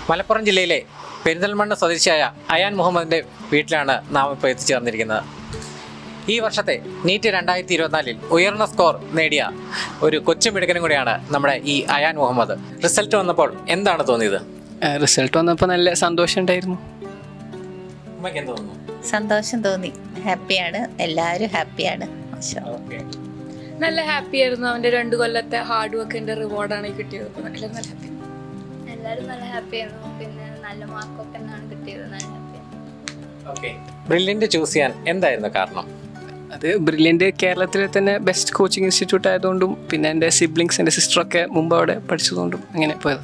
മലപ്പുറം ജില്ലയിലെ പെരിന്തൽമണ്ണ സ്വദേശിയായ അയാൻ മുഹമ്മദിൻ്റെ വീട്ടിലാണ് നാം ഇപ്പോൾ എത്തിച്ചേർന്നിരിക്കുന്നത് ഈ വർഷത്തെ നീറ്റ് രണ്ടായിരത്തി ഇരുപത്തിനാലിൽ ഉയർന്ന സ്കോർ നേടിയ ഒരു കൊച്ചു മിടുക്കനും കൂടിയാണ് നമ്മുടെ ഈ അയാൻ മുഹമ്മദ് റിസൾട്ട് വന്നപ്പോൾ എന്താണ് തോന്നിയത് റിസൾട്ട് വന്നപ്പോൾ നല്ല സന്തോഷം ഉണ്ടായിരുന്നു ഉമ്മയ്ക്ക് എന്ത് തോന്നുന്നു സന്തോഷം തോന്നി ഹാപ്പിയാണ് എല്ലാവരും ഹാപ്പിയാണ് മാഷാ അല്ലാ. ഓക്കെ നല്ല ഹാപ്പി ആയിരുന്നു അവന്റെ രണ്ടു കൊല്ലത്തെ ഹാർഡ് വർക്കിന്റെ റിവാർഡാണ് കിട്ടിയത് അപ്പൊ നല്ല നല്ല ഹാപ്പി എല്ലാവരും നല്ല ഹാപ്പി ആയിരുന്നു പിന്നെ നല്ല മാർക്കൊക്കെ തന്നെയാണ് കിട്ടിയത് നല്ല ഹാപ്പി ഓക്കെ ബ്രില്യൻ്റ് ചൂസ് ചെയ്യാൻ എന്തായിരുന്നു കാരണം അത് ബ്രില്യൻ്റ് കേരളത്തിലെ തന്നെ ബെസ്റ്റ് കോച്ചിങ് ഇൻസ്റ്റിറ്റ്യൂട്ട് ആയതുകൊണ്ടും പിന്നെ എൻ്റെ സിബ്ലിങ്സ് എൻ്റെ സിസ്റ്ററൊക്കെ മുമ്പ് അവിടെ പഠിച്ചതുകൊണ്ടും അങ്ങനെ പോയത്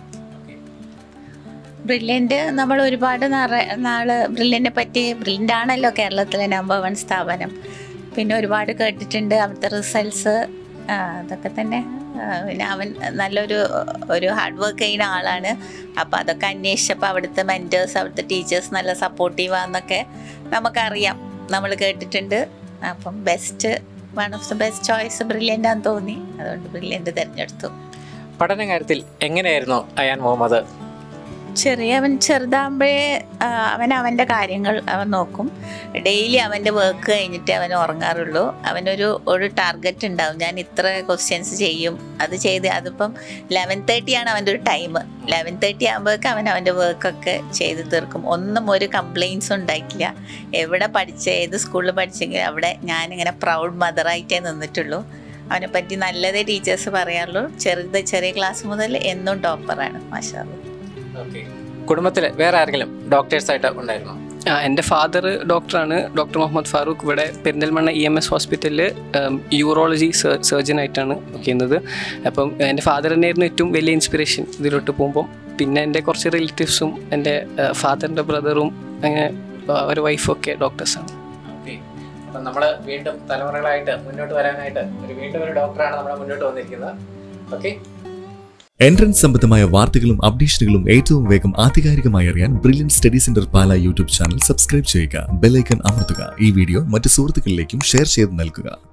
ബ്രില്യൻ്റ് നമ്മൾ ഒരുപാട് നാറ- നാള് ബ്രില്യനെ പറ്റി ബ്രില്യൻ്റ് ആണല്ലോ കേരളത്തിലെ നമ്പർ വൺ സ്ഥാപനം പിന്നെ ഒരുപാട് കേട്ടിട്ടുണ്ട് അവിടുത്തെ റിസൾട്ട്സ് അതൊക്കെ തന്നെ ആ, പിന്നെ അവൻ നല്ലൊരു ഒരു ഹാർഡ് വർക്ക് ചെയ്യുന്ന ആളാണ് അപ്പോൾ അതൊക്കെ അന്വേഷിച്ചപ്പോൾ അവിടുത്തെ മെൻറ്റേഴ്സ് അവിടുത്തെ ടീച്ചേഴ്സ് നല്ല സപ്പോർട്ടീവാന്നൊക്കെ നമുക്കറിയാം നമ്മൾ കേട്ടിട്ടുണ്ട് അപ്പം best one of the best choice brilliant ആണെന്ന് തോന്നി അതുകൊണ്ട് ബ്രില്യൻ്റ് തിരഞ്ഞെടുത്തു പഠന കാര്യത്തിൽ എങ്ങനെയായിരുന്നു അയാൻ മുഹമ്മദ് ചെറിയവൻ ചെറുതാകുമ്പോഴേ ആ, അവൻ അവൻ്റെ കാര്യങ്ങൾ അവൻ നോക്കും ഡെയിലി അവൻ്റെ വർക്ക് കഴിഞ്ഞിട്ട് അവൻ ഉറങ്ങാറുള്ളൂ അവനൊരു ഒരു ടാർഗറ്റ് ഉണ്ടാവും ഞാൻ ഇത്ര ക്വസ്റ്റ്യൻസ് ചെയ്യും അത് ചെയ്ത് അതിപ്പം ലെവൻ തേർട്ടിയാണ് അവൻ്റെ ഒരു ടൈം ലെവൻ തേർട്ടി ആകുമ്പോഴേക്കും അവൻ അവൻ്റെ വർക്കൊക്കെ ചെയ്ത് തീർക്കും ഒന്നും ഒരു കംപ്ലയിൻസും ഉണ്ടായിട്ടില്ല എവിടെ പഠിച്ച ഏത് സ്കൂളിൽ പഠിച്ചെങ്കിലും അവിടെ ഞാനിങ്ങനെ പ്രൗഡ് മദറായിട്ടേ നിന്നിട്ടുള്ളൂ അവനെ പറ്റി നല്ലതേ ടീച്ചേഴ്സ് പറയാറുള്ളൂ ചെറുത് ചെറിയ ക്ലാസ് മുതൽ എന്നും ടോപ്പറാണ് മാഷാ ഓക്കെ കുടുംബത്തിൽ വേറെ ആരെങ്കിലും ഡോക്ടേഴ്സായിട്ട് ഉണ്ടായിരുന്നോ ആ, എൻ്റെ ഫാദർ ഡോക്ടറാണ് ഡോക്ടർ മുഹമ്മദ് ഫാറൂഖ് ഇവിടെ പെരിന്തൽമണ്ണ ഇ എം എസ് ഹോസ്പിറ്റലിൽ യൂറോളജി സർജൻ ആയിട്ടാണ് വർക്ക് ചെയ്യുന്നത് അപ്പം എൻ്റെ ഫാദർ തന്നെയായിരുന്നു ഏറ്റവും വലിയ ഇൻസ്പിറേഷൻ ഇതിലോട്ട് പോകുമ്പം പിന്നെ എൻ്റെ കുറച്ച് റിലേറ്റീവ്സും എൻ്റെ ഫാദറിൻ്റെ ബ്രദറും അങ്ങനെ അവരുടെ വൈഫും ഒക്കെ ഡോക്ടേഴ്സാണ് ഓക്കെ അപ്പം നമ്മൾ വീണ്ടും തലമുറകളായിട്ട് മുന്നോട്ട് വരാനായിട്ട് ഒരു വീണ്ടും ഒരു ഡോക്ടറാണ് നമ്മുടെ മുന്നോട്ട് വന്നിരിക്കുന്നത് ഓക്കെ എൻട്രൻസ് സംബന്ധമായ വാർത്തകളും അപ്ഡേഷനുകളും ഏറ്റവും വേഗം ആധികാരികമായി അറിയാൻ brilliant study centre Pala YouTube channel subscribe ചെയ്യുക ബെലൈക്കൺ അമർത്തുക ഈ വീഡിയോ മറ്റ് സുഹൃത്തുക്കളിലേക്കും ഷെയർ ചെയ്ത് നൽകുക